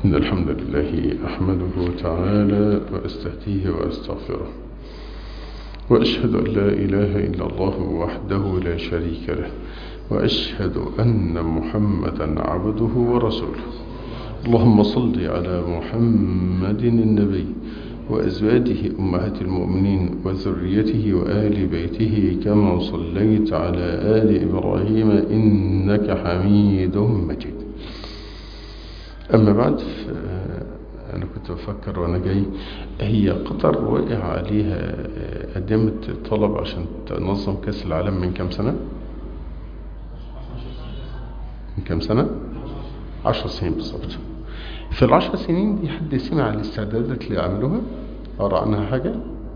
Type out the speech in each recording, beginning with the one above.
إن الحمد لله أحمده تعالى وأستهديه وأستغفره وأشهد أن لا إله إلا الله وحده لا شريك له وأشهد أن محمدا عبده ورسوله اللهم صل على محمد النبي وأزواجه أمهات المؤمنين وذريته وآل بيته كما صليت على آل إبراهيم إنك حميد مجيد أما بعد أنا كنت بفكر وأنا جاي هي قطر وقع عليها قدمت طلب عشان تنظم كأس العالم من كام سنة؟ من كام سنة؟ عشر سنين بالظبط في العشر سنين دي حد سمع عن الاستعدادات اللي عملوها قرأ عنها حاجة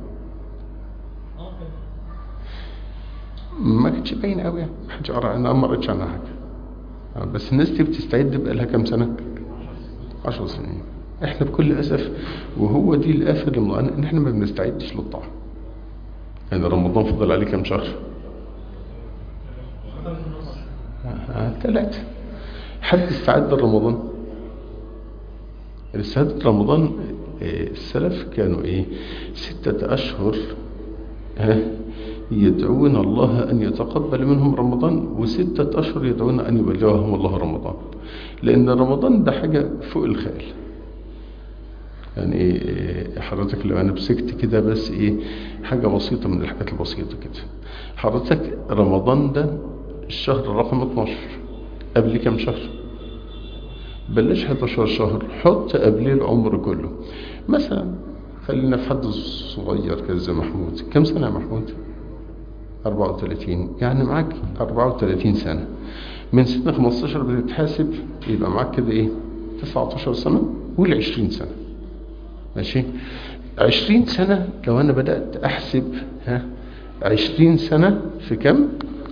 ما كانتش باينه قوي يعني ما حدش قرأ عنها ما قريتش عنها حاجة بس الناس دي بتستعد بقى لها كام سنة عشر سنين احنا بكل أسف وهو دي الآفة اللي مضانا ان احنا ما بنستعدش للطاعة يعني رمضان فضل عليه كام شهر ثلاثة حد استعد لرمضان الاستعداد لرمضان السلف كانوا ايه ستة اشهر يدعون الله ان يتقبل منهم رمضان وستة اشهر يدعون ان يبلغهم الله رمضان لان رمضان ده حاجة فوق الخيال يعني ايه حضرتك لو انا مسكت كده بس ايه حاجة بسيطة من الحاجات البسيطة كده حضرتك رمضان ده الشهر رقم 12 قبل كام شهر بلاش 11 شهر حط قبليه العمر كله مثلا خلينا في حد صغير كده زي محمود كم سنة يا محمود 34 يعني معاك 34 سنة من سنة 15 بتتحاسب يبقى معاك كده ايه 19 سنة قول 20 سنة ماشي 20 سنة لو انا بدأت احسب ها 20 سنة في كم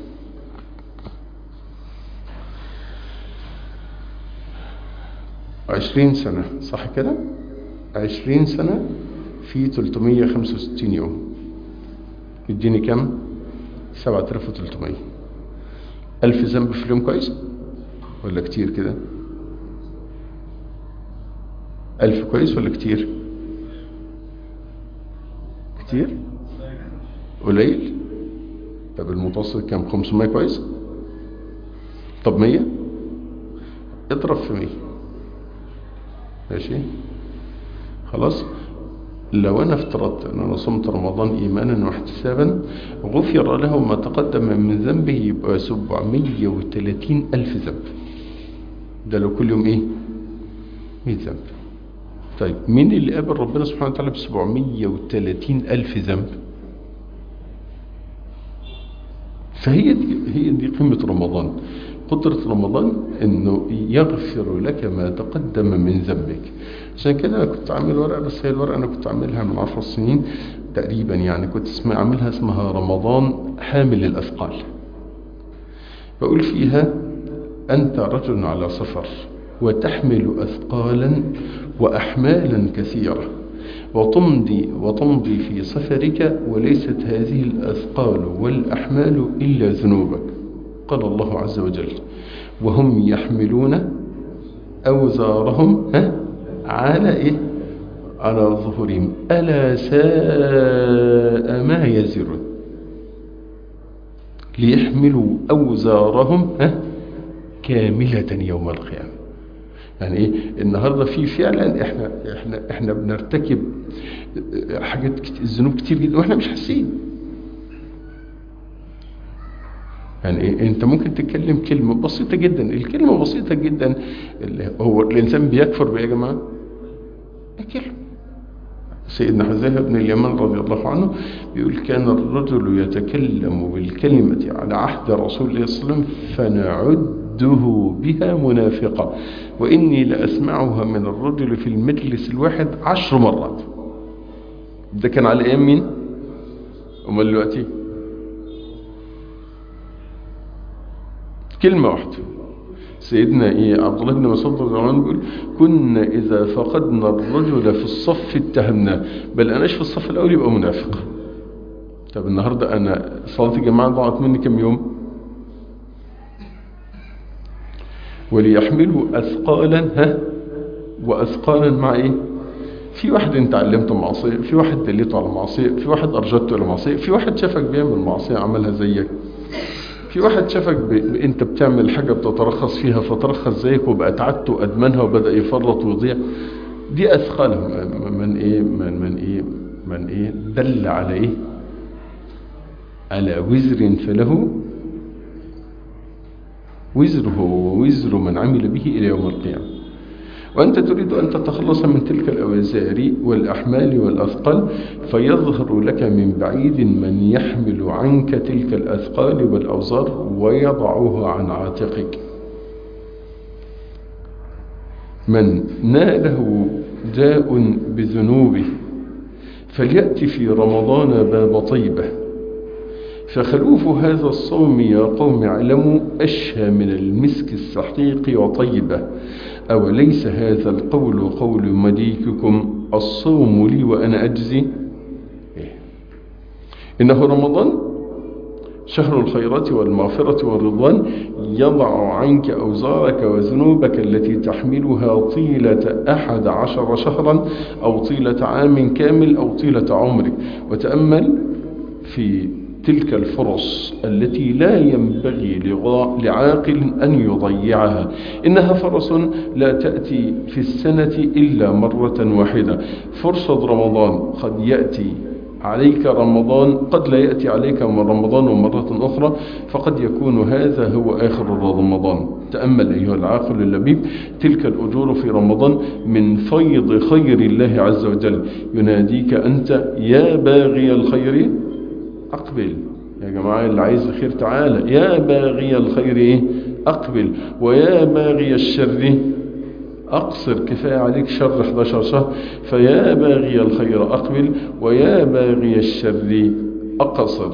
عشرين سنة صح كده عشرين سنة في 365 يوم يديني كم 7300 ألف ذنب في اليوم كويس ولا كتير كده ألف كويس ولا كتير كتير قليل طب المتوسط كام 500 كويس طب 100 اضرب في 100 ماشي خلاص لو انا افترضت ان انا صمت رمضان ايمانا واحتسابا غفر له ما تقدم من ذنبه يبقى 730 الف ذنب ده لو كل يوم ايه 100 ذنب طيب مين اللي قابل ربنا سبحانه وتعالى ب 730 الف ذنب فهي دي هي دي قيمه رمضان قدرة رمضان انه يغفر لك ما تقدم من ذنبك عشان كده انا كنت عامل ورقة بس هي الورقة انا كنت عاملها من عشر سنين تقريبا يعني كنت اسمها عاملها اسمها رمضان حامل الاثقال بقول فيها انت رجل على سفر وتحمل اثقالا واحمالا كثيرة وتمضي وتمضي في سفرك وليست هذه الاثقال والاحمال الا ذنوبك قال الله عز وجل وهم يحملون أوزارهم على إيه على ظهورهم ألا ساء ما يزرون ليحملوا أوزارهم كاملة يوم القيامة يعني ايه النهارده في فعلا احنا احنا احنا بنرتكب حاجات كتير ذنوب كتير جدا واحنا مش حاسين يعني إيه؟ انت ممكن تتكلم كلمة بسيطة جدا الكلمة بسيطة جدا اللي هو الانسان بيكفر بايه يا جماعة كلمة سيدنا حذيفة بن اليمان رضي الله عنه بيقول كان الرجل يتكلم بالكلمة على عهد رسول الله صلى الله عليه وسلم فنعده بها منافقة وإني لأسمعها من الرجل في المجلس الواحد عشر مرات ده كان على أيام مين؟ أمال دلوقتي كلمة واحدة سيدنا إيه عبد الله بن مسعود رضي الله عنه بيقول كنا إذا فقدنا الرجل في الصف اتهمناه بل أناش في الصف الأول يبقى منافق طب النهاردة أنا صلاة الجماعة ضاعت مني كم يوم وليحملوا أثقالا ها وأثقالا مع إيه في واحد انت علمته معصية في واحد دليته على معصية في واحد أرجدته إلى معصية في واحد شافك بيعمل معصية عملها زيك في واحد شافك ب... ب... انت بتعمل حاجة بتترخص فيها فترخص زيك وبقى تعبت وأدمنها وبدأ يفرط ويضيع دي أثقالهم من إيه من, من إيه من إيه دل على إيه على وزر فله وزره ووزر من عمل به إلى يوم القيامة وأنت تريد أن تتخلص من تلك الأوزار والأحمال والأثقال فيظهر لك من بعيد من يحمل عنك تلك الأثقال والأوزار ويضعها عن عاتقك من ناله داء بذنوبه فليأتي في رمضان باب طيبة فخلوف هذا الصوم يا قوم اعلموا أشهى من المسك السحيق وطيبة أوليس هذا القول قول مليككم الصوم لي وأنا أجزي إيه؟ إنه رمضان شهر الخيرات والمغفرة والرضوان يضع عنك أوزارك وذنوبك التي تحملها طيلة أحد عشر شهرا أو طيلة عام كامل أو طيلة عمرك وتأمل في تلك الفرص التي لا ينبغي لعاقل أن يضيعها إنها فرص لا تأتي في السنة إلا مرة واحدة فرصة رمضان قد يأتي عليك رمضان قد لا يأتي عليك من رمضان مرة أخرى فقد يكون هذا هو آخر رمضان تأمل أيها العاقل اللبيب تلك الأجور في رمضان من فيض خير الله عز وجل يناديك أنت يا باغي الخير أقبل يا جماعة اللي عايز الخير تعالى يا باغي الخير إيه؟ أقبل ويا باغي الشر أقصر كفاية عليك شر 11 شهر فيا باغي الخير أقبل ويا باغي الشر أقصر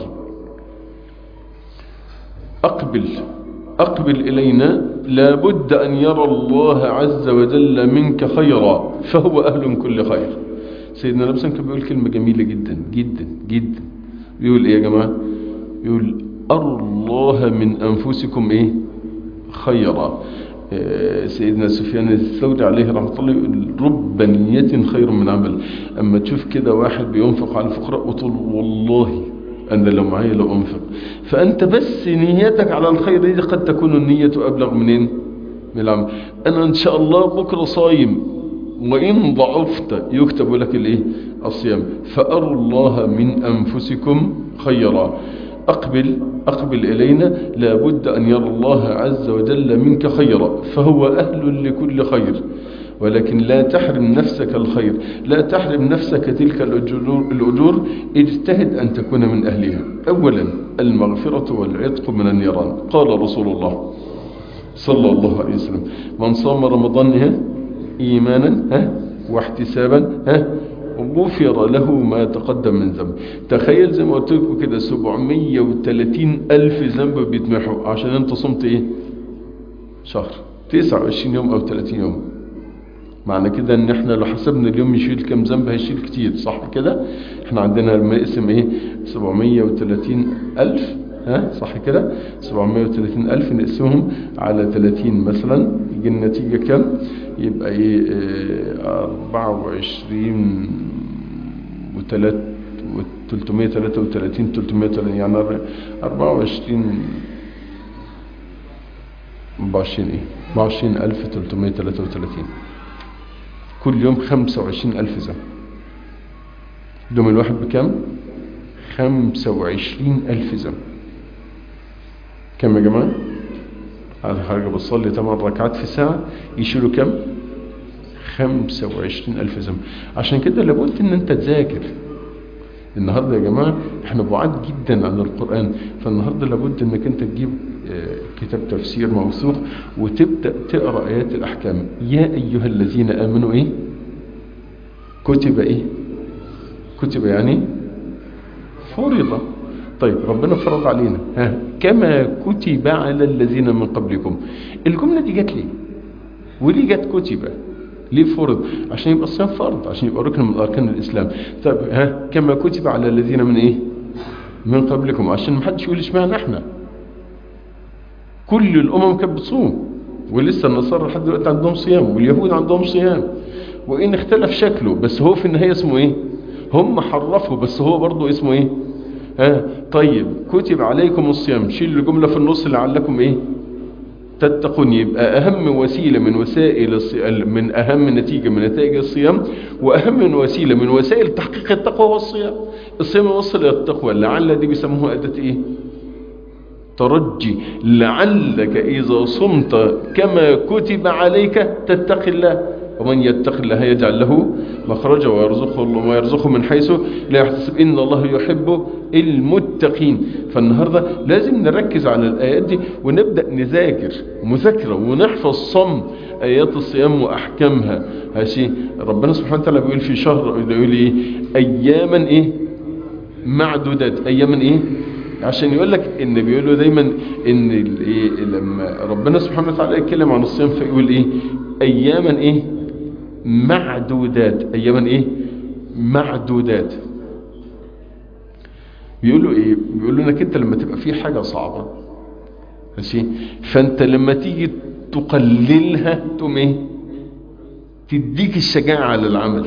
أقبل أقبل إلينا لابد أن يرى الله عز وجل منك خيرا فهو أهل كل خير سيدنا نبسا كان بيقول كلمة جميلة جدا جدا جدا بيقول إيه يا جماعة يقول أروا الله من أنفسكم إيه خيرا سيدنا سفيان الثوري عليه رحمة الله يقول رب نية خير من عمل أما تشوف كده واحد بينفق على الفقراء وتقول والله أنا لو معايا لو أنفق فأنت بس نيتك على الخير دي قد تكون النية أبلغ منين من العمل أنا إن شاء الله بكرة صايم وإن ضعفت يكتب لك الإيه الصيام فأروا الله من أنفسكم خيرا أقبل أقبل إلينا لابد أن يرى الله عز وجل منك خيرا فهو أهل لكل خير ولكن لا تحرم نفسك الخير لا تحرم نفسك تلك الأجور, الأجور اجتهد أن تكون من أهلها أولا المغفرة والعتق من النيران قال رسول الله صلى الله عليه وسلم من صام رمضان ها إيمانا ها واحتسابا ها غفر له ما تقدم من ذنب تخيل زي ما قلت لكم كده 730 ألف ذنب بيتمحوا عشان انت صمت ايه شهر 29 يوم او 30 يوم معنى كده ان احنا لو حسبنا اليوم يشيل كم ذنب هيشيل كتير صح كده احنا عندنا المقسم ايه 730 ألف ها صح كده 730 ألف نقسمهم على 30 مثلا يجي النتيجة كم يبقى ايه اه 24 و 333 330 يعني 24 24 ايه 24333 كل يوم 25000 ذنب دوم الواحد بكم 25000 ذنب كم يا جماعة هذا حاجة بتصلي 8 ركعات في ساعة يشيلوا كم 25 ألف ذنب عشان كده لابد ان انت تذاكر النهاردة يا جماعة احنا بعاد جدا عن القرآن فالنهاردة لابد انك انت تجيب كتاب تفسير موثوق وتبدأ تقرأ آيات الأحكام يا أيها الذين آمنوا إيه كتب إيه كتب يعني فرض طيب ربنا فرض علينا ها كما كتب على الذين من قبلكم الجملة دي جت ليه وليه جت كتب ليه فرض عشان يبقى الصيام فرض عشان يبقى ركن من أركان الإسلام طيب ها كما كتب على الذين من إيه من قبلكم عشان ما حدش يقول اشمعنى احنا كل الأمم كانت بتصوم ولسه النصارى لحد دلوقتي عندهم صيام واليهود عندهم صيام وإن اختلف شكله بس هو في النهاية اسمه إيه هم حرفوا بس هو برضه اسمه إيه ها طيب كتب عليكم الصيام شيل الجملة في النص لعلكم إيه تتقون يبقى أهم وسيلة من وسائل الصيام من أهم نتيجة من نتائج الصيام وأهم وسيلة من وسائل تحقيق التقوى هو الصيام الصيام يوصل إلى التقوى لعل دي بيسموها أداة إيه ترجي لعلك إذا صمت كما كتب عليك تتقي الله ومن يتق الله يجعل له مخرجا ويرزقه وما يرزقه من حيث لا يحتسب إن الله يحب المتقين فالنهاردة لازم نركز على الآيات دي ونبدأ نذاكر مذاكرة ونحفظ صم آيات الصيام وأحكامها هاشي ربنا سبحانه وتعالى بيقول في شهر بيقول إيه أياما إيه معدودات أياما إيه عشان يقول لك ان بيقولوا دايما ان ايه لما ربنا سبحانه وتعالى يتكلم عن الصيام فيقول ايه اياما ايه معدودات اياما ايه معدودات بيقولوا ايه بيقولوا انك انت لما تبقى في حاجة صعبة ماشي فانت لما تيجي تقللها تقوم ايه تديك الشجاعة على العمل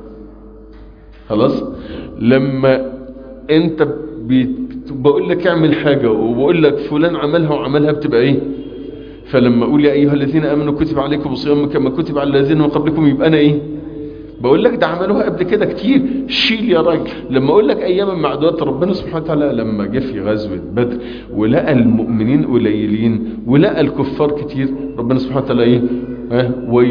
خلاص لما انت بقول لك اعمل حاجة وبقول لك فلان عملها وعملها بتبقى ايه فلما اقول يا ايها الذين امنوا كتب عليكم الصيام كما كتب على الذين من قبلكم يبقى انا ايه بقول لك ده عملوها قبل كده كتير شيل يا راجل لما اقول لك ايام معدودات ربنا سبحانه وتعالى لما جه في غزوه بدر ولقى المؤمنين قليلين ولقى الكفار كتير ربنا سبحانه وتعالى ايه ها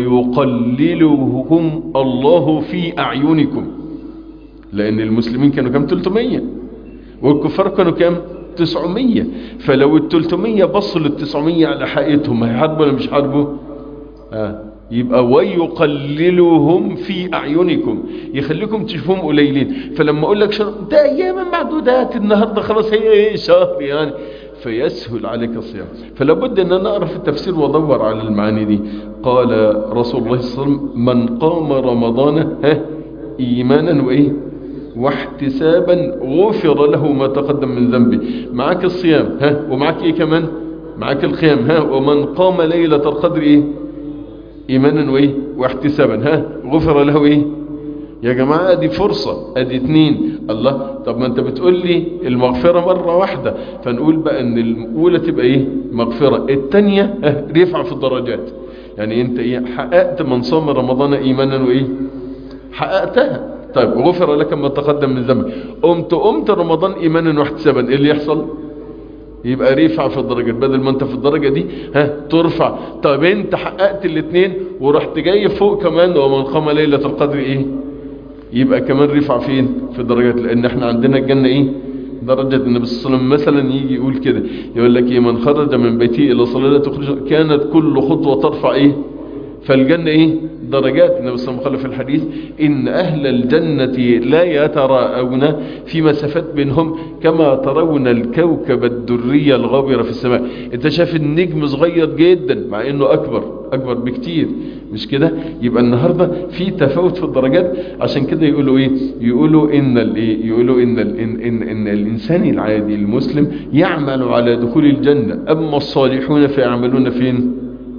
ويقللهم الله في اعينكم لان المسلمين كانوا كام 300 والكفار كانوا كام 900 فلو ال 300 بصوا لل 900 على حقيقتهم هيحاربوا ولا مش هيحاربوا آه. يبقى ويقللهم في أعينكم يخليكم تشوفهم قليلين فلما أقول لك شهر ده أيام معدودات النهاردة خلاص هي ايه شهر يعني فيسهل عليك الصيام فلا بد ان انا اقرا في التفسير وادور على المعاني دي قال رسول الله صلى الله عليه وسلم من قام رمضان ها ايمانا وايه واحتسابا غفر له ما تقدم من ذنبه معاك الصيام ها ومعاك ايه كمان معاك القيام ها ومن قام ليلة القدر ايه ايمانا وايه واحتسابا ها غفر له ايه يا جماعة دي فرصة ادي اتنين الله طب ما انت بتقول لي المغفرة مرة واحدة فنقول بقى ان الاولى تبقى ايه مغفرة التانية ها رفع في الدرجات يعني انت ايه حققت من صام رمضان ايمانا وايه حققتها طيب غفر لك ما تقدم من ذنبك قمت قمت رمضان ايمانا واحتسابا ايه اللي يحصل يبقى رفع في الدرجات بدل ما انت في الدرجة دي ها ترفع طب انت حققت الاثنين ورحت جاي فوق كمان ومن قام ليلة القدر ايه يبقى كمان رفع فين في الدرجات لان احنا عندنا الجنة ايه درجة النبي صلى الله عليه وسلم مثلا يجي يقول كده يقول لك ايه من خرج من بيته الى صلاة تخرج كانت كل خطوة ترفع ايه فالجنة ايه درجات النبي صلى الله عليه وسلم قال في الحديث إن أهل الجنة لا يتراءون في مسافات بينهم كما ترون الكوكب الدري الغابرة في السماء انت شايف النجم صغير جدا مع انه اكبر اكبر بكتير مش كده يبقى النهاردة في تفاوت في الدرجات عشان كده يقولوا ايه يقولوا ان الايه يقولوا ان ال إن, إن, ان الانسان العادي المسلم يعمل على دخول الجنة اما الصالحون فيعملون فين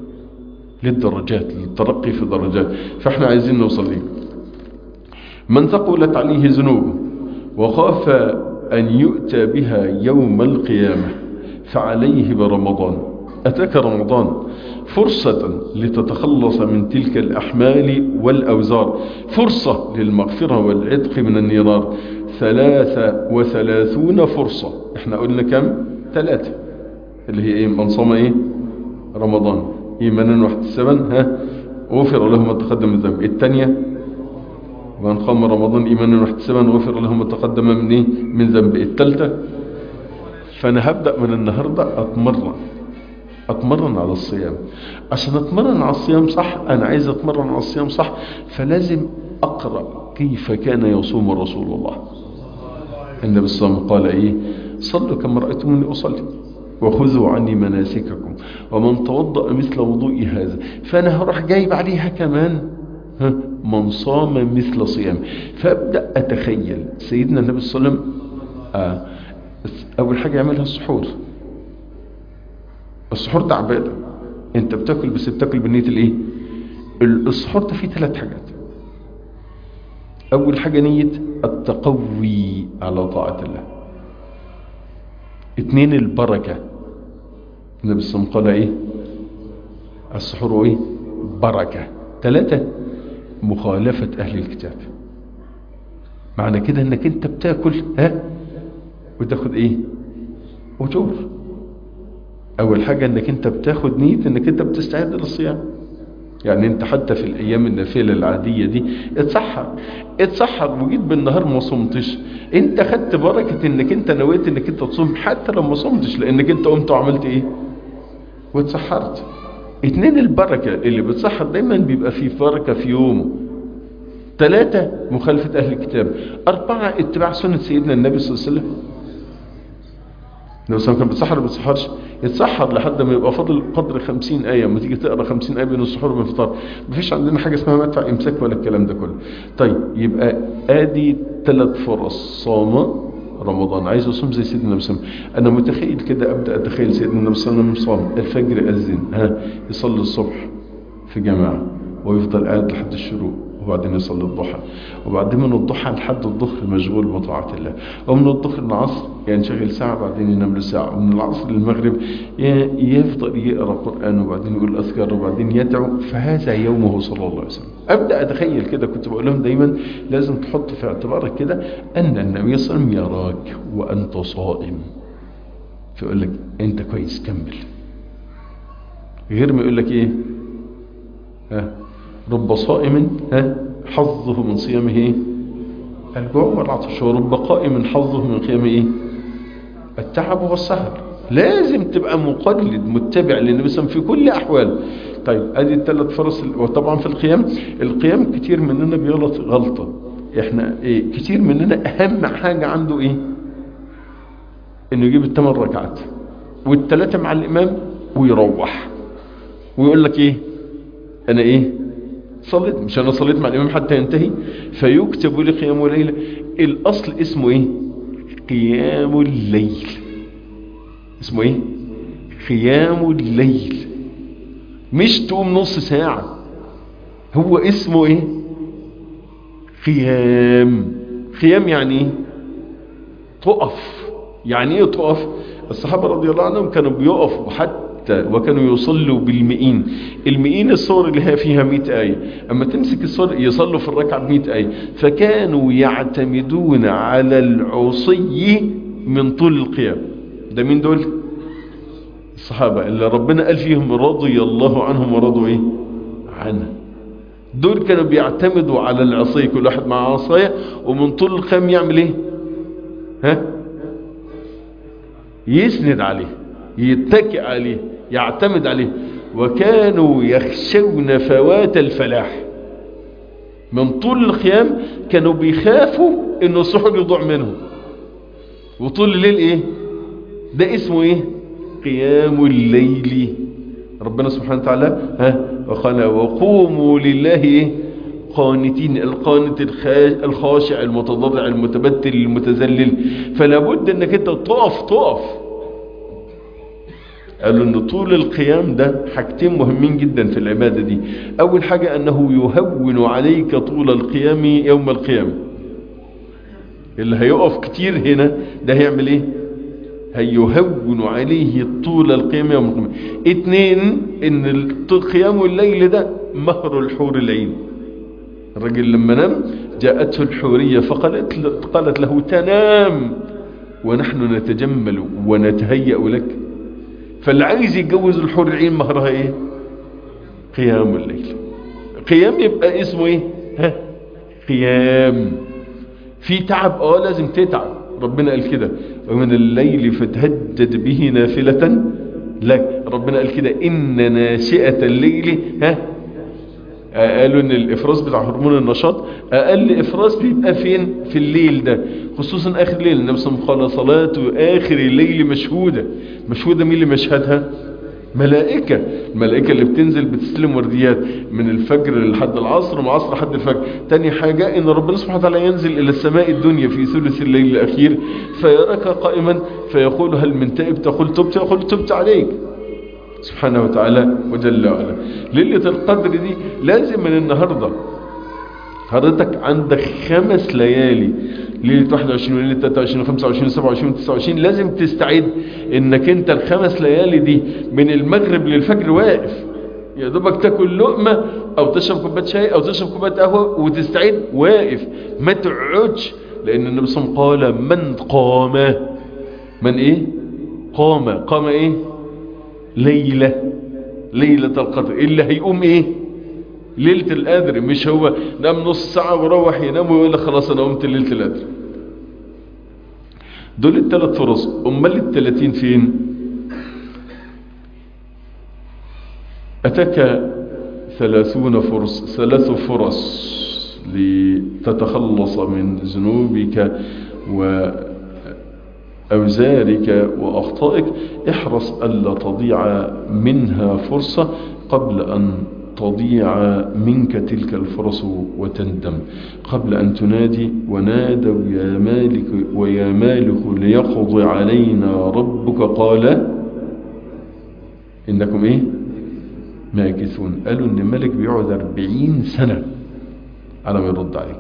للدرجات للترقي في الدرجات فاحنا عايزين نوصل ليه من ثقلت عليه ذنوبه وخاف أن يؤتى بها يوم القيامة فعليه برمضان أتاك رمضان فرصة لتتخلص من تلك الأحمال والأوزار فرصة للمغفرة والعتق من النيران ثلاثة وثلاثون فرصة احنا قلنا كم ثلاثة اللي هي ايه من صام ايه رمضان إيمانا واحتسابا ها غفر له ما تقدم من ذنب الثانية من قام رمضان إيمانا واحتسابا غفر له ما تقدم من إيه من ذنب الثالثة فأنا هبدأ من النهاردة أتمرن أتمرن على الصيام عشان أتمرن على الصيام صح أنا عايز أتمرن على الصيام صح فلازم أقرأ كيف كان يصوم رسول الله النبي صلى الله عليه وسلم قال إيه صلوا كما رأيتموني أصلي وخذوا عني مناسككم ومن توضأ مثل وضوء هذا فأنا هروح جايب عليها كمان من صام مثل صيام فأبدأ أتخيل سيدنا النبي صلى الله عليه وسلم آه أول حاجة يعملها السحور السحور ده عبادة انت بتاكل بس بتاكل بنية الايه السحور ده فيه ثلاث حاجات اول حاجة نية التقوي على طاعة الله اتنين البركة النبي صلى الله عليه وسلم قال ايه السحور ايه بركة ثلاثة مخالفة اهل الكتاب معنى كده انك انت بتاكل ها وتاخد ايه اجور اول حاجة انك انت بتاخد نية انك انت بتستعد للصيام يعني انت حتى في الايام النافلة العادية دي اتسحر اتسحر وجيت بالنهار ما صمتش انت خدت بركة انك انت نويت انك انت تصوم حتى لو ما صمتش لانك انت قمت وعملت ايه واتسحرت اتنين البركة اللي بتسحر دايما بيبقى فيه بركة في يومه ثلاثة مخالفة أهل الكتاب أربعة اتباع سنة سيدنا النبي صلى الله عليه وسلم لو سواء كان بتسحر ما بتسحرش يتسحر لحد ما يبقى فاضل قدر خمسين آية ما تيجي تقرأ خمسين آية بين السحور والفطار مفيش عندنا حاجة اسمها مدفع إمساك ولا الكلام ده كله طيب يبقى آدي ثلاث فرص صام رمضان عايز أصوم زي سيدنا النبي صلى الله عليه وسلم أنا متخيل كده أبدأ أتخيل سيدنا النبي صلى الله عليه وسلم صام الفجر أذن ها يصلي الصبح في جماعة ويفضل قاعد لحد الشروق وبعدين يصلي الضحى وبعدين من الضحى لحد الظهر مشغول بطاعة الله ومن الظهر للعصر ينشغل ساعة بعدين ينام له ساعة ومن العصر للمغرب يفضل يقرأ قرآن وبعدين يقول أذكار وبعدين يدعو فهذا يومه صلى الله عليه وسلم أبدأ أتخيل كده كنت بقول لهم دايما لازم تحط في اعتبارك كده أن النبي صلى الله عليه وسلم يراك وأنت صائم فيقول لك أنت كويس كمل غير ما يقول لك إيه ها رب صائم ها حظه من صيامه ايه الجوع والعطش ورب قائم حظه من قيامه ايه التعب والسهر لازم تبقى مقلد متبع للنبي صلى في كل احوال طيب ادي الثلاث فرص وطبعا في القيام القيام كتير مننا بيغلط غلطة احنا ايه كتير مننا اهم حاجة عنده ايه انه يجيب الثمان ركعات والثلاثة مع الامام ويروح ويقول لك ايه انا ايه صليت مش انا صليت مع الامام حتى ينتهي فيكتب لي قيام الليل الاصل اسمه ايه قيام الليل اسمه ايه قيام الليل مش تقوم نص ساعة هو اسمه ايه قيام قيام يعني ايه تقف يعني ايه تقف الصحابة رضي الله عنهم كانوا بيقفوا حتى وكانوا يصلوا بالمئين المئين الصور اللي هي فيها مئة آية أما تمسك الصور يصلوا في الركعة بمئة آية فكانوا يعتمدون على العصي من طول القيام ده مين دول الصحابة اللي ربنا قال فيهم رضي الله عنهم ورضوا ايه عنه دول كانوا بيعتمدوا على العصي كل واحد مع عصاية ومن طول القيام يعمل ايه ها يسند عليه يتكئ عليه يعتمد عليه وكانوا يخشون فوات الفلاح من طول القيام كانوا بيخافوا ان السحر يضيع منهم وطول الليل ايه ده اسمه ايه قيام الليل ربنا سبحانه وتعالى ها وقال وقوموا لله ايه قانتين القانت الخاشع المتضرع المتبتل المتذلل فلا بد انك انت تقف تقف قالوا ان طول القيام ده حاجتين مهمين جدا في العبادة دي اول حاجة انه يهون عليك طول القيام يوم القيامة اللي هيقف كتير هنا ده هيعمل ايه هيهون عليه طول القيام يوم القيامة اتنين ان قيام الليل ده مهر الحور العين الرجل لما نام جاءته الحورية فقالت قالت له تنام ونحن نتجمل ونتهيأ لك فاللي عايز يتجوز الحور العين مهرها ايه قيام الليل قيام يبقى اسمه ايه ها قيام في تعب اه لازم تتعب ربنا قال كده ومن الليل فتهجد به نافلة لك ربنا قال كده ان ناشئة الليل ها قالوا ان الافراز بتاع هرمون النشاط اقل افراز بيبقى فين في الليل ده خصوصا اخر الليل النبي صلى الله عليه وسلم قال صلاة اخر الليل مشهودة مشهودة مين اللي مشهدها ملائكة الملائكة اللي بتنزل بتستلم ورديات من الفجر لحد العصر ومن العصر لحد الفجر تاني حاجة ان ربنا سبحانه وتعالى ينزل الى السماء الدنيا في ثلث الليل الاخير فيراك قائما فيقول هل من تائب تقول تبت يقول تبت عليك سبحانه وتعالى وجل وعلا ليلة القدر دي لازم من النهاردة حضرتك عندك خمس ليالي ليلة 21 وليلة 23 25 27 29 لازم تستعد انك انت الخمس ليالي دي من المغرب للفجر واقف يا دوبك تاكل لقمة او تشرب كوبايه شاي او تشرب كوبايه قهوة وتستعد واقف ما تقعدش لان النبي صلى الله عليه وسلم قال من قام من ايه قام قام ايه ليلة ليلة القدر اللي هيقوم ايه ليلة القدر مش هو نام نص ساعة وروح ينام ويقول لك خلاص انا قمت ليلة القدر دول الثلاث فرص امال الثلاثين فين اتاك ثلاثون فرص ثلاث فرص لتتخلص من ذنوبك وأوزارك وأخطائك احرص ألا تضيع منها فرصة قبل أن تضيع منك تلك الفرص وتندم قبل أن تنادي ونادوا يا مالك ويا مالك ليقضي علينا ربك قال إنكم إيه ماكثون قالوا إن مالك بيقعد أربعين سنة على ما يرد عليك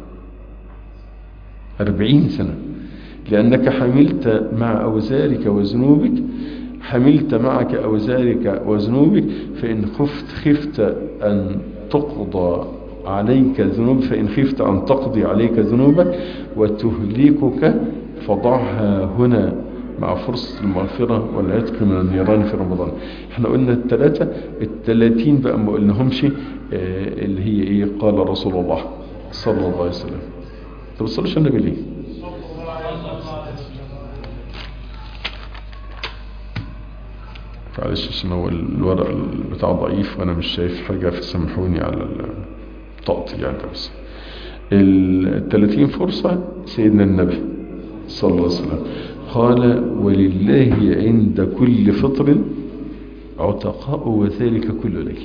أربعين سنة لأنك حملت مع أوزارك وذنوبك حملت معك أوزارك وذنوبك فإن خفت خفت أن تقضى عليك ذنوب فإن خفت أن تقضي عليك ذنوبك وتهلكك فضعها هنا مع فرصة المغفرة والعتق من النيران في رمضان احنا قلنا الثلاثة الثلاثين بقى ما قلناهمش اه اللي هي ايه قال رسول الله صلى الله عليه وسلم طب بتصلوش النبي ليه معلش عشان هو الورق بتاع ضعيف وانا مش شايف حاجة فسامحوني على طاقتي يعني بس ال 30 فرصة سيدنا النبي صلى الله عليه وسلم قال ولله عند كل فطر عتقاء وذلك كل ليل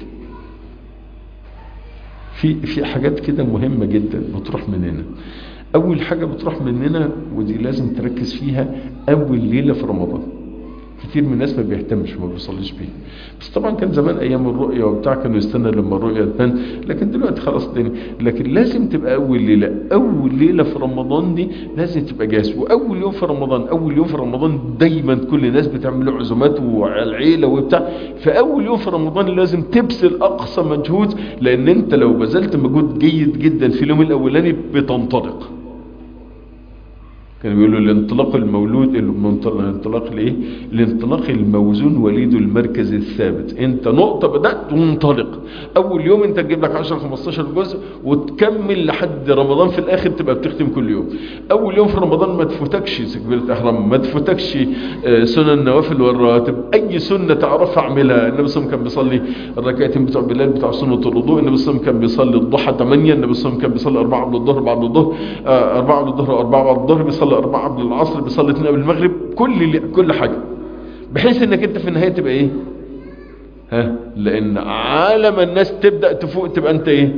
في في حاجات كده مهمة جدا بتروح مننا اول حاجة بتروح مننا ودي لازم تركز فيها اول ليلة في رمضان كتير من الناس ما بيهتمش ما بيصليش بيه بس طبعا كان زمان ايام الرؤية وبتاع كانوا يستنى لما الرؤية تبان لكن دلوقتي خلاص الدنيا لكن لازم تبقى اول ليلة اول ليلة في رمضان دي لازم تبقى جاهز واول يوم في رمضان اول يوم في رمضان دايما كل الناس بتعمل له عزومات وعلى العيلة وبتاع فاول يوم في رمضان لازم تبذل اقصى مجهود لان انت لو بذلت مجهود جيد جدا في اليوم الاولاني بتنطلق كانوا بيقولوا الانطلاق المولود الانطلاق الايه الانطلاق الموزون وليد المركز الثابت انت نقطة بدأت وانطلق اول يوم انت تجيب لك 10 15 جزء وتكمل لحد رمضان في الاخر تبقى بتختم كل يوم اول يوم في رمضان ما تفوتكش تكبيرة احرام ما تفوتكش سنن النوافل والرواتب اي سنة تعرف اعملها النبي صلى الله عليه وسلم كان بيصلي الركعتين بتوع بلال بتوع سنة الوضوء النبي صلى الله عليه وسلم كان بيصلي الضحى 8 النبي صلى الله عليه وسلم كان بيصلي 4 قبل الظهر بعد الظهر 4 قبل الظهر و4 بعد الظهر بيصلي بيصلي أربعة قبل العصر بيصلي اثنين قبل المغرب كل كل حاجة بحيث انك انت في النهاية تبقى ايه ها لان عالم الناس تبدأ تفوق تبقى انت ايه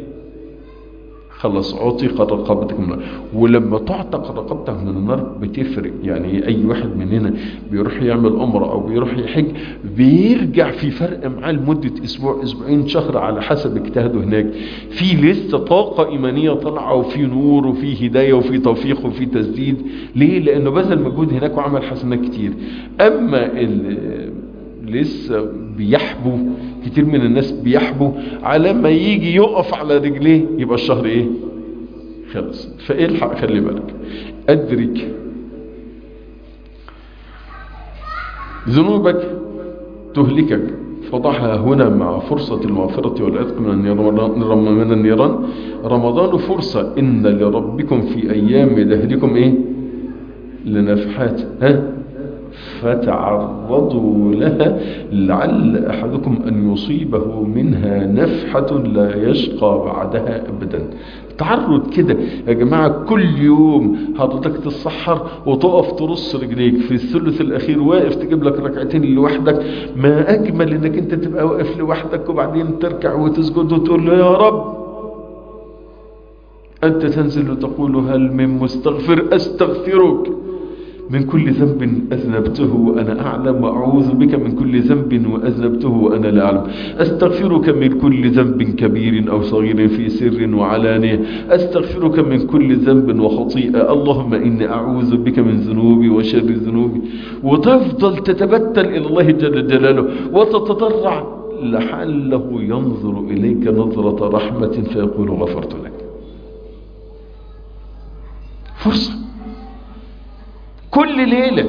خلص عطيق رقبتك من النار ولما تعتق رقبتك من النار بتفرق يعني اي واحد مننا بيروح يعمل عمره او بيروح يحج بيرجع في فرق معاه لمدة اسبوع اسبوعين شهر على حسب اجتهاده هناك في لسه طاقة ايمانية طالعة وفي نور وفي هداية وفي توفيق وفي تسديد ليه لانه بذل مجهود هناك وعمل حسنات كتير اما لسه بيحبوا كتير من الناس بيحبوا على ما يجي يقف على رجليه يبقى الشهر ايه خلص فالحق خلي بالك ادرك ذنوبك تهلكك فضعها هنا مع فرصة المغفرة والعتق من النيران من النيران رمضان فرصة إن لربكم في أيام دهركم إيه لنفحات ها فتعرضوا لها لعل أحدكم أن يصيبه منها نفحة لا يشقى بعدها أبدا تعرض كده يا جماعة كل يوم حضرتك تتسحر وتقف ترص رجليك في الثلث الأخير واقف تجيب لك ركعتين لوحدك ما أجمل إنك أنت تبقى واقف لوحدك وبعدين تركع وتسجد وتقول له يا رب أنت تنزل وتقول هل من مستغفر أستغفرك من كل ذنب أذنبته وأنا أعلم وأعوذ بك من كل ذنب وأذنبته وأنا لا أعلم أستغفرك من كل ذنب كبير أو صغير في سر وعلانية أستغفرك من كل ذنب وخطيئة اللهم إني أعوذ بك من ذنوبي وشر ذنوبي وتفضل تتبتل إلى الله جل جلاله وتتضرع لعله ينظر إليك نظرة رحمة فيقول غفرت لك فرصة كل ليلة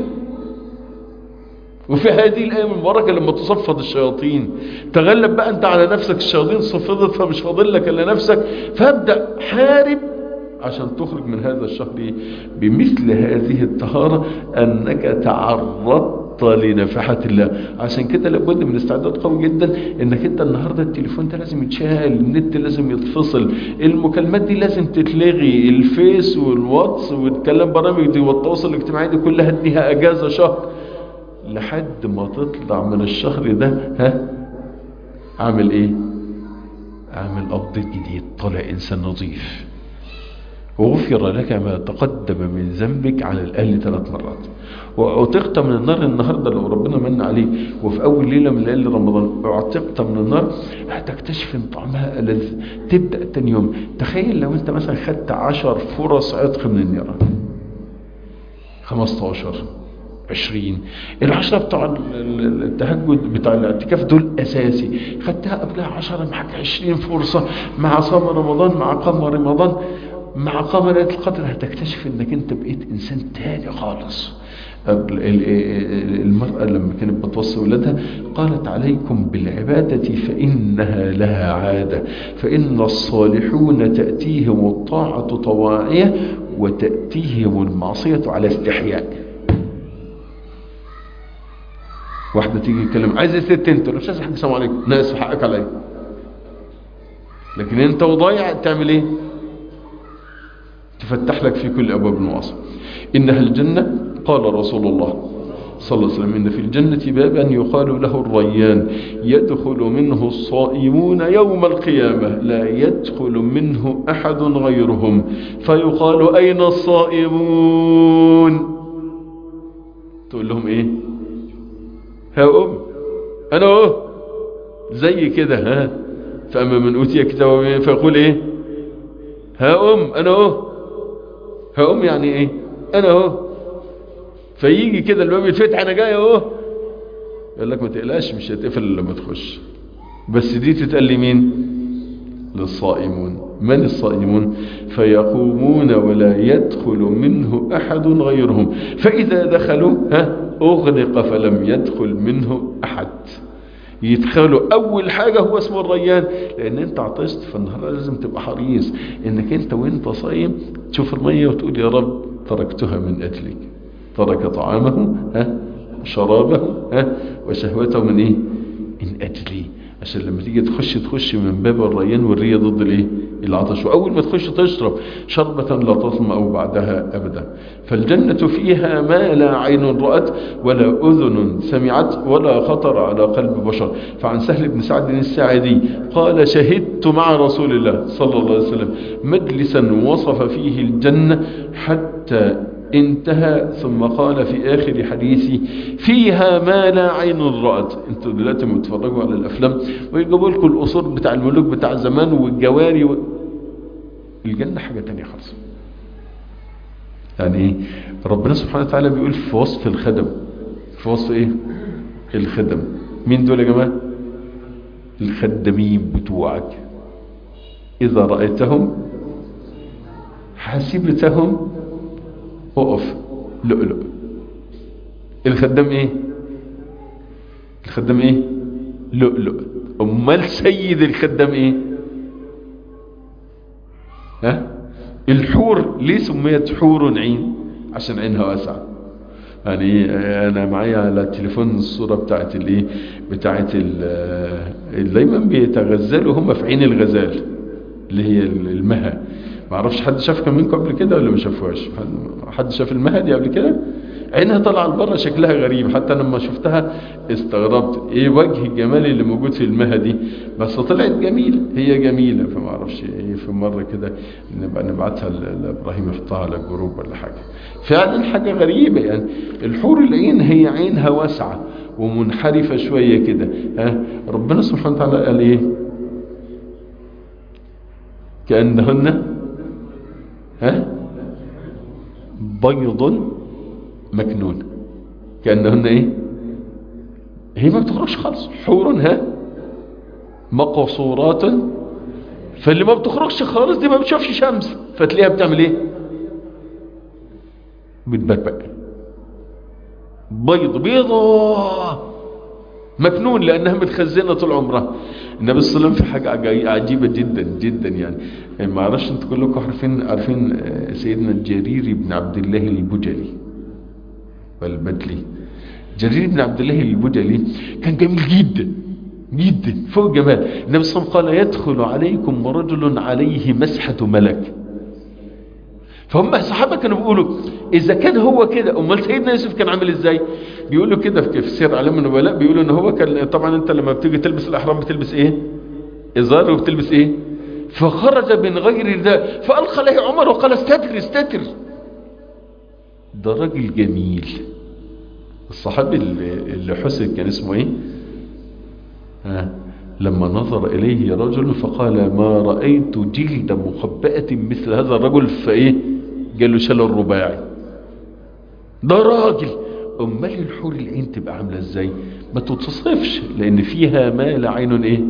وفي هذه الأيام المباركة لما تصفد الشياطين تغلب بقى أنت على نفسك الشياطين صفدت فمش فاضل لك إلا نفسك فابدأ حارب عشان تخرج من هذا الشهر بمثل هذه الطهارة أنك تعرضت لنفحة الله عشان كده لابد من استعداد قوي جدا انك انت النهاردة التليفون ده لازم يتشال النت لازم يتفصل المكالمات دي لازم تتلغي الفيس والواتس والكلام برامج دي والتواصل الاجتماعي دي كلها اديها اجازة شهر لحد ما تطلع من الشهر ده ها عامل ايه عامل ابديت جديد طالع انسان نظيف وغفر لك ما تقدم من ذنبك على الأقل ثلاث مرات وعتقت من النار النهاردة لو ربنا من عليك وفي أول ليلة من ليالي رمضان عتقت من النار هتكتشف ان طعمها ألذ تبدأ تاني يوم تخيل لو انت مثلا خدت عشر فرص عتق من النيران 15 20 العشرة بتوع التهجد بتاع الاعتكاف دول أساسي خدتها قبلها عشرة معك 20 فرصة مع صوم رمضان مع قام رمضان مع قام ليلة القدر هتكتشف انك انت بقيت انسان تاني خالص المرأة لما كانت بتوصي ولادها قالت عليكم بالعبادة فإنها لها عادة فإن الصالحون تأتيهم الطاعة طواعية وتأتيهم المعصية على استحياء واحدة تيجي تتكلم عايز ست انت مش عايز حاجة السلام عليكم ناقص حقك عليا لكن انت وضايع تعمل ايه تفتح لك في كل أبواب المعاصي إنها الجنة قال رسول الله صلى الله عليه وسلم إن في الجنة بابا يقال له الريان يدخل منه الصائمون يوم القيامة لا يدخل منه أحد غيرهم فيقال أين الصائمون تقول لهم إيه ها أم أنا أهو زي كده ها فأما من أوتي كتابه فيقول إيه ها أم أنا أهو ها أم يعني إيه أنا أهو فيجي كده الباب يتفتح أنا جاي أهو يقول لك ما تقلقش مش هتقفل لما تخش بس دي تتقال لي مين للصائمون من الصائمون فيقومون ولا يدخل منه أحد غيرهم فإذا دخلوا ها أغلق فلم يدخل منه أحد يدخلوا أول حاجة هو اسمه الريان لأن أنت عطشت فالنهاردة لازم تبقى حريص إنك أنت وأنت صايم تشوف المية وتقول يا رب تركتها من أجلك ترك طعامه ها شرابه ها وشهوته من إيه من أجلي عشان لما تيجي تخش تخش من باب الريان والرية ضد الايه العطش واول ما تخش تشرب شربة لا تظمأ بعدها ابدا فالجنة فيها ما لا عين رأت ولا اذن سمعت ولا خطر على قلب بشر فعن سهل بن سعد الساعدي قال شهدت مع رسول الله صلى الله عليه وسلم مجلسا وصف فيه الجنة حتى انتهى ثم قال في آخر حديثي فيها ما لا عين رأت انتوا دلوقتي بتتفرجوا على الأفلام ويجيبوا لكم الأصول بتاع الملوك بتاع زمان والجواري و... الجنة حاجة تانية خالص يعني ايه ربنا سبحانه وتعالى بيقول في وصف الخدم في وصف ايه الخدم مين دول يا جماعة الخدمين بتوعك إذا رأيتهم حسبتهم وقف لؤلؤ الخدام ايه الخدام ايه لؤلؤ امال سيد الخدام ايه ها الحور ليه سميت حور عين عشان عينها واسعه يعني انا معايا على التليفون الصوره بتاعت الايه بتاعت اللي دايما بيتغزلوا هم في عين الغزال اللي هي المها ما اعرفش حد شافها منكم قبل كده ولا ما شافوهاش حد شاف المها دي قبل كده عينها طالعه لبره شكلها غريب حتى لما شفتها استغربت ايه وجه الجمال اللي موجود في المها دي بس طلعت جميله هي جميله فما اعرفش ايه في مره كده نبقى نبعتها لابراهيم يحطها على الجروب ولا حاجه فعلا حاجه غريبه يعني الحور العين هي عينها واسعه ومنحرفه شويه كده ها ربنا سبحانه وتعالى قال ايه كانهن ها بيض مكنون كأنهن ايه هي ما بتخرجش خالص حور ها مقصورات فاللي ما بتخرجش خالص دي ما بتشوفش شمس فتلاقيها بتعمل ايه بتبربق بيض بيضة مكنون لانها متخزنه طول عمرها النبي صلى الله عليه وسلم في حاجه عجيبه جدا جدا يعني ما اعرفش انتوا كلكم عارفين عارفين سيدنا الجريري بن عبد الله البجلي والبدلي جرير بن عبد الله البجلي كان جميل جدا جدا فوق الجمال النبي صلى الله عليه وسلم قال يدخل عليكم رجل عليه مسحه ملك فهم الصحابه كانوا بيقولوا اذا كان هو كده امال سيدنا يوسف كان عامل ازاي بيقولوا كده في سير اعلام النبلاء بيقولوا ان هو كان طبعا انت لما بتيجي تلبس الاحرام بتلبس ايه ازار وبتلبس ايه فخرج من غير رداء فالقى عليه عمر وقال استتر استتر ده راجل جميل الصحابي اللي حسن كان اسمه ايه ها لما نظر إليه رجل فقال ما رأيت جلد مخبأة مثل هذا الرجل فإيه قال له شل الرباعي ده راجل أمال الحور العين تبقى عاملة إزاي ما تتصفش لأن فيها ما لا عين إيه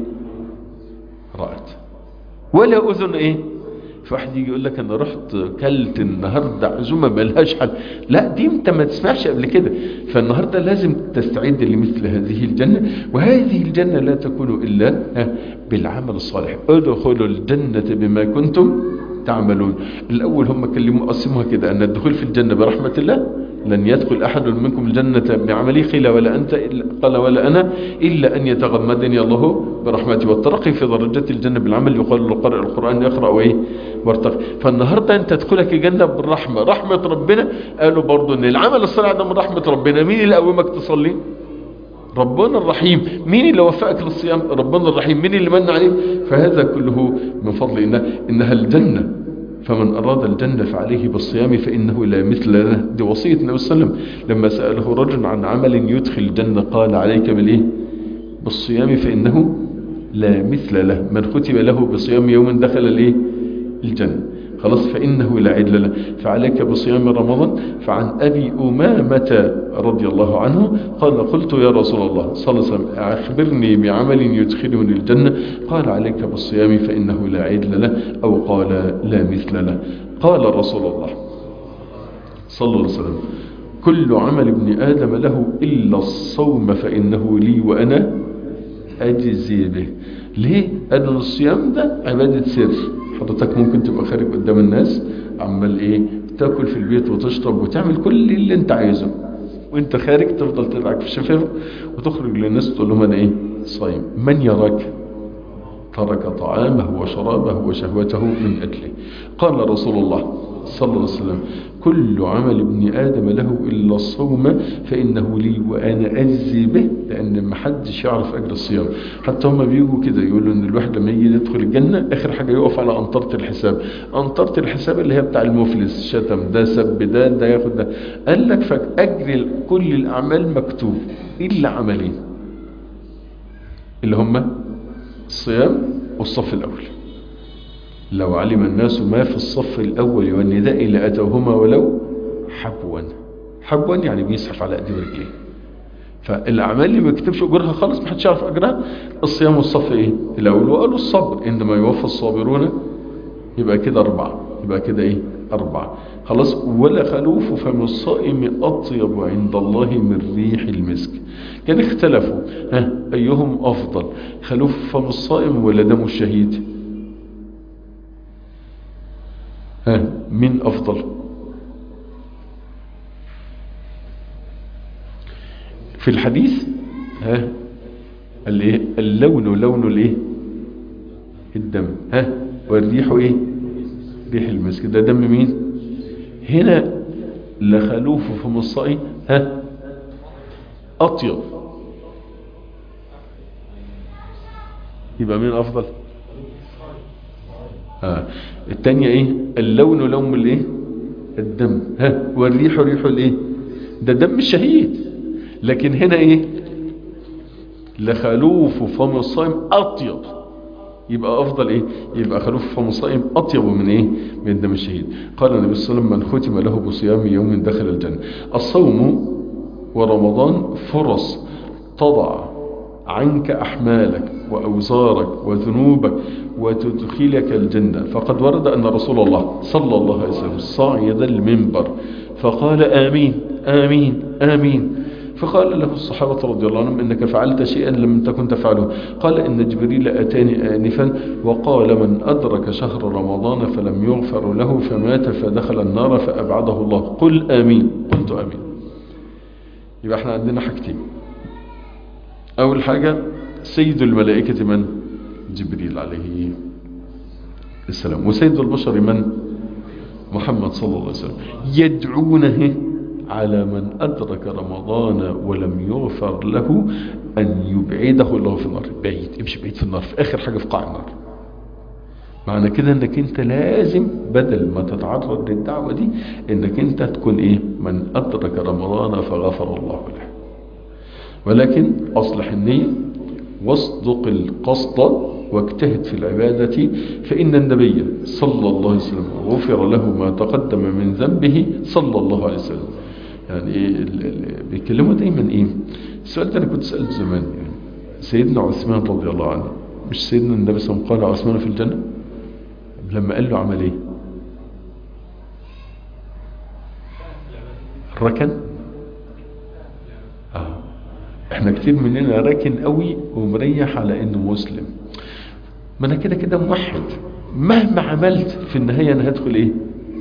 رأت ولا أذن إيه فواحد يجي يقول لك انا رحت كلت النهارده عزومه ملهاش حل لا دي انت ما تسمعش قبل كده فالنهارده لازم تستعد لمثل هذه الجنه وهذه الجنه لا تكون الا بالعمل الصالح ادخلوا الجنه بما كنتم تعملون الاول هم كلموا قسموها كده ان الدخول في الجنه برحمه الله لن يدخل أحد منكم الجنة بعمله قيل ولا أنت قال ولا أنا إلا أن يتغمدني الله برحمته والترقي في درجات الجنة بالعمل يقال لقارئ القرآن يقرأ وإيه وارتقي فالنهاردة أنت تدخلك الجنة بالرحمة رحمة ربنا قالوا برضو أن العمل الصالح ده من رحمة ربنا مين اللي قومك تصلي ربنا الرحيم مين اللي وفقك للصيام ربنا الرحيم مين اللي من عليك فهذا كله من فضل إنها, إنها الجنة فمن أراد الجنة فعليه بالصيام فإنه لا مثل له دي وصية النبي صلى الله عليه وسلم لما سأله رجل عن عمل يدخل الجنة قال عليك بالإيه بالصيام فإنه لا مثل له من ختم له بصيام يوم دخل الإيه الجنة خلاص فإنه لا عدل له فعليك بصيام رمضان فعن أبي أمامة رضي الله عنه قال قلت يا رسول الله صلى الله عليه وسلم أخبرني بعمل يدخلني الجنة قال عليك بالصيام فإنه لا عدل له أو قال لا مثل له قال رسول الله صلى الله عليه وسلم كل عمل ابن آدم له إلا الصوم فإنه لي وأنا أجزي به ليه؟ أدن الصيام ده عبادة سر حضرتك ممكن تبقى خارج قدام الناس عمال ايه تاكل في البيت وتشرب وتعمل كل اللي انت عايزه وانت خارج تفضل تدعك في الشفاف وتخرج للناس تقول لهم انا ايه صايم من يراك ترك طعامه وشرابه وشهوته من اجله قال رسول الله صلى الله عليه وسلم كل عمل ابن آدم له إلا الصوم فإنه لي وأنا أجزي به لأن ما حدش يعرف أجر الصيام حتى هم بيجوا كده يقولوا إن الواحد لما يجي يدخل الجنة آخر حاجة يقف على أنطرة الحساب أنطرة الحساب اللي هي بتاع المفلس شتم ده سب ده ده ياخد ده قال لك فأجر كل الأعمال مكتوب إلا عملين اللي هم الصيام والصف الأول لو علم الناس ما في الصف الأول والنداء لأتوهما ولو حبوا حبوا يعني بيسحف على أيديه ورجليه فالأعمال اللي ما بيكتبش أجرها خالص ما حدش يعرف أجرها الصيام والصف إيه الأول وقالوا الصبر إنما يوفى الصابرون يبقى كده أربعة يبقى كده إيه أربعة خلاص ولا خلوف فم الصائم أطيب عند الله من ريح المسك كان اختلفوا ها أيهم أفضل خلوف فم الصائم ولا دم الشهيد ها من أفضل في الحديث ها الايه اللون لون الايه الدم ها والريح ايه ريح المسك ده دم مين هنا لخلوف فم الصائم ها أطيب يبقى مين أفضل آه. التانية ايه اللون لون الايه الدم ها والريح ريح الايه ده دم الشهيد لكن هنا ايه لخلوف فم الصائم اطيب يبقى افضل ايه يبقى خلوف فم الصائم اطيب من ايه من دم الشهيد قال النبي صلى الله عليه وسلم من ختم له بصيام يوم دخل الجنه الصوم ورمضان فرص تضع عنك أحمالك وأوزارك وذنوبك وتدخلك الجنة فقد ورد أن رسول الله صلى الله عليه وسلم صعد المنبر فقال آمين آمين آمين فقال له الصحابة رضي الله عنهم إنك فعلت شيئا لم تكن تفعله قال إن جبريل أتاني آنفا وقال من أدرك شهر رمضان فلم يغفر له فمات فدخل النار فأبعده الله قل آمين قلت آمين يبقى احنا عندنا حاجتين أول حاجة سيد الملائكة من؟ جبريل عليه السلام وسيد البشر من؟ محمد صلى الله عليه وسلم يدعونه على من أدرك رمضان ولم يغفر له أن يبعده الله في النار بعيد امشي بعيد في النار في آخر حاجة في قاع النار معنى كده انك انت لازم بدل ما تتعرض للدعوة دي انك انت تكون ايه من أدرك رمضان فغفر الله له ولكن أصلح النية واصدق القصد واجتهد في العبادة فإن النبي صلى الله عليه وسلم غفر له ما تقدم من ذنبه صلى الله عليه وسلم يعني إيه بيتكلموا دايما ايه السؤال ده انا كنت سألته زمان يعني سيدنا عثمان رضي الله عنه مش سيدنا النبي صلى الله عليه وسلم قال عثمان في الجنة لما قال له عمل ايه ركن اه احنا كتير مننا راكن قوي ومريح على انه مسلم ما انا كده كده موحد مهما عملت في النهاية انا هدخل ايه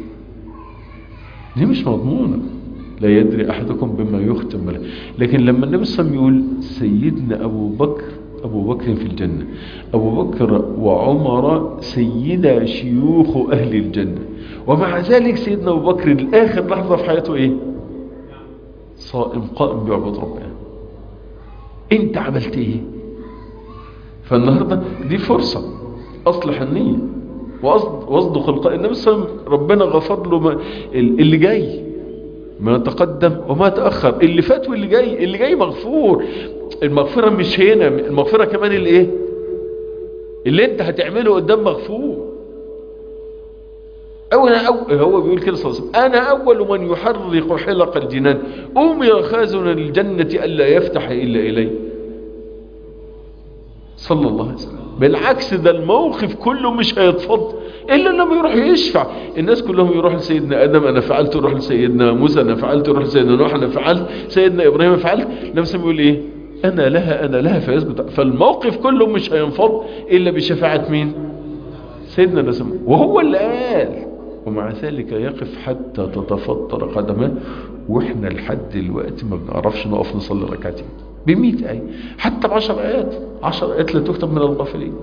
دي مش مضمونة لا يدري احدكم بما يختم له لكن لما النبي صلى الله عليه وسلم يقول سيدنا ابو بكر ابو بكر في الجنة ابو بكر وعمر سيدا شيوخ اهل الجنة ومع ذلك سيدنا ابو بكر الاخر لحظة في حياته ايه صائم قائم بيعبد ربنا انت عملت ايه فالنهاردة دي فرصة اصلح النية واصدق القائل النبي صلى الله عليه وسلم ربنا غفر له ما اللي جاي ما تقدم وما تأخر اللي فات واللي جاي اللي جاي مغفور المغفرة مش هنا المغفرة كمان الايه اللي انت هتعمله قدام مغفور أو أنا أو هو بيقول كده صلى الله عليه وسلم أنا أول من يحرق حلق الجنان أمر خازن الجنة ألا يفتح إلا إلي صلى الله عليه وسلم بالعكس ده الموقف كله مش هيتفض إلا لما يروح يشفع الناس كلهم يروح لسيدنا آدم أنا فعلت يروح لسيدنا موسى أنا فعلت يروح لسيدنا نوح أنا فعلت سيدنا إبراهيم فعلت نفسه بيقول إيه أنا لها أنا لها فيثبت فالموقف كله مش هينفض إلا بشفاعة مين سيدنا نسمه وهو اللي قال ومع ذلك يقف حتى تتفطر قدمه واحنا لحد دلوقتي ما بنعرفش نقف نصلي ركعتين بمئة آية حتى بعشر آيات عشر آيات لا تكتب من الغافلين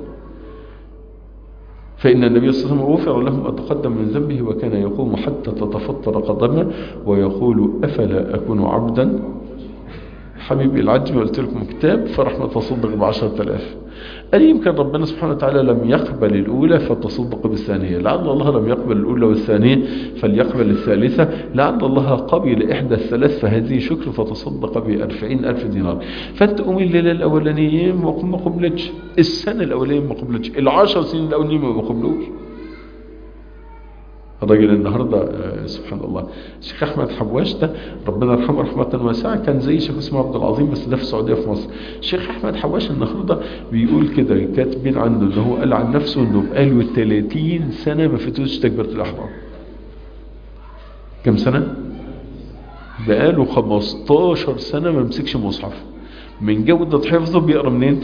فإن النبي صلى الله عليه وسلم غفر له ما تقدم من ذنبه وكان يقوم حتى تتفطر قدمه ويقول أفلا أكون عبدا حبيبي العجم قلت لكم كتاب فرحنا تصدق بعشرة آلاف قال يمكن ربنا سبحانه وتعالى لم يقبل الأولى فتصدق بالثانية لعل الله لم يقبل الأولى والثانية فليقبل الثالثة لعل الله قبل إحدى الثلاث فهذه شكر فتصدق بأربعين ألف دينار فأنت قومي الليلة الأولانيين ما قبلتش السنة الأولانية ما قبلتش العشر سنين الأولانيين ما قبلوش الراجل النهاردة سبحان الله الشيخ أحمد حواش ده ربنا يرحمه رحمة واسعة كان زي شيخ اسمه عبد العظيم بس ده في السعودية في مصر الشيخ أحمد حواش النهاردة بيقول كده كاتبين عنه إن هو قال عن نفسه إنه بقاله 30 سنة ما فاتوش تكبيرة الإحرام كم سنة؟ بقاله 15 سنة ما مسكش مصحف من جودة حفظه بيقرا منين؟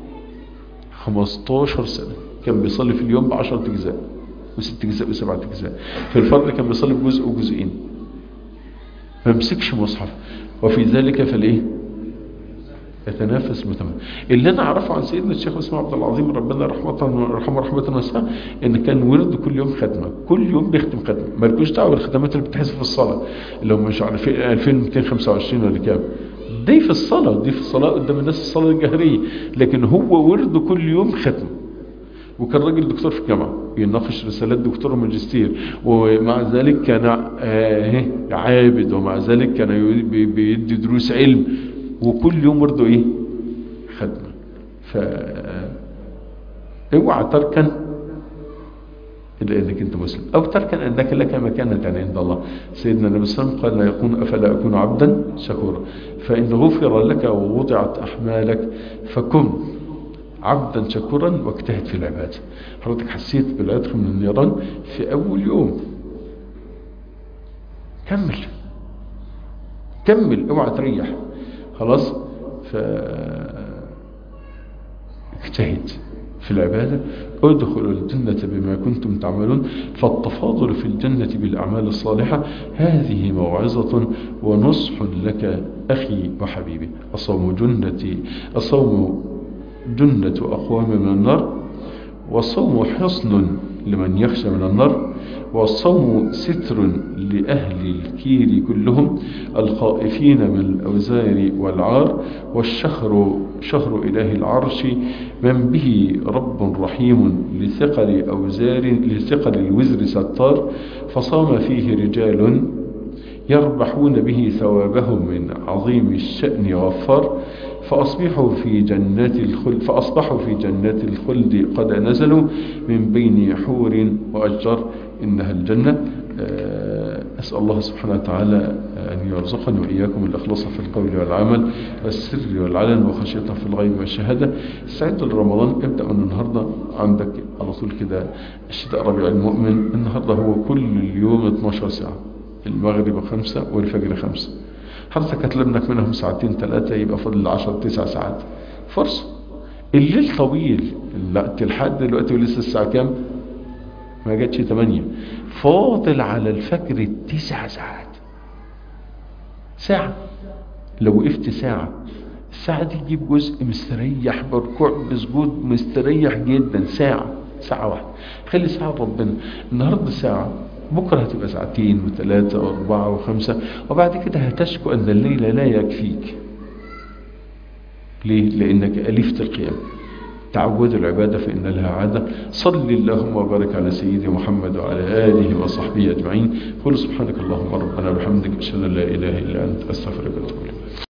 15 سنة كان بيصلي في اليوم ب 10 أجزاء وست أجزاء وسبعة أجزاء في الفرد كان بيصلي بجزء وجزئين ما مسكش مصحف وفي ذلك فالايه يتنافس متمام اللي انا اعرفه عن سيدنا الشيخ اسماعيل عبد العظيم ربنا رحمه رحمه رحمه واسعه ان كان ورد كل يوم ختمه كل يوم بيختم ختمه مالكوش دعوه بالختمات اللي بتحصل في الصلاه اللي هم مش عارف 2225 ولا كام دي في الصلاه دي في الصلاه قدام الناس الصلاه الجهريه لكن هو ورد كل يوم ختمه وكان راجل دكتور في الجامعة يناقش رسالات دكتور وماجستير ومع ذلك كان آه عابد ومع ذلك كان بيدي دروس علم وكل يوم برضه ايه خدمة ف اوعى تركن إلا أنك أنت مسلم أو تركن أنك لك مكانة عند الله سيدنا النبي صلى الله عليه وسلم قال لا يكون أفلا أكون عبدا شكورا فإن غفر لك ووضعت أحمالك فكن عبدا شكورا واجتهد في العبادة حضرتك حسيت بالعتق من النيران في أول يوم كمل كمل اوعى تريح خلاص ف اجتهد في العبادة ادخلوا الجنة بما كنتم تعملون فالتفاضل في الجنة بالأعمال الصالحة هذه موعظة ونصح لك أخي وحبيبي الصوم جنة الصوم جنة أقوام من النار والصوم حصن لمن يخشى من النار والصوم ستر لأهل الكير كلهم الخائفين من الأوزار والعار والشهر شهر إله العرش من به رب رحيم لثقل أوزار لثقل الوزر ستار فصام فيه رجال يربحون به ثوابهم من عظيم الشأن غفار فأصبحوا في جنات الخلد فأصبحوا في جنات الخلد قد نزلوا من بين حور وأشجار إنها الجنة أسأل الله سبحانه وتعالى أن يرزقني وإياكم الإخلاص في القول والعمل والسر والعلن وخشيته في الغيب والشهادة استعد لرمضان ابدأ من النهاردة عندك على طول كده الشتاء ربيع المؤمن النهاردة هو كل اليوم 12 ساعة المغرب خمسة والفجر خمسة حضرتك هتلم لك منهم ساعتين ثلاثة يبقى فاضل 10 تسع ساعات فرصة الليل طويل لحد دلوقتي ولسه الساعة كام ما جاتش 8 فاضل على الفجر تسع ساعات ساعة لو وقفت ساعة الساعة دي تجيب جزء مستريح بركوع بسجود مستريح جدا ساعة ساعة واحدة خلي ساعة ربنا النهاردة ساعة بكرة هتبقى ساعتين وثلاثة واربعة وخمسة وبعد كده هتشكو أن الليل لا يكفيك ليه؟ لأنك ألفت القيام تعود العبادة فإن لها عادة صل اللهم وبارك على سيدي محمد وعلى آله وصحبه أجمعين قل سبحانك اللهم ربنا وبحمدك أشهد أن لا إله إلا أنت أستغفرك وأتوب إليك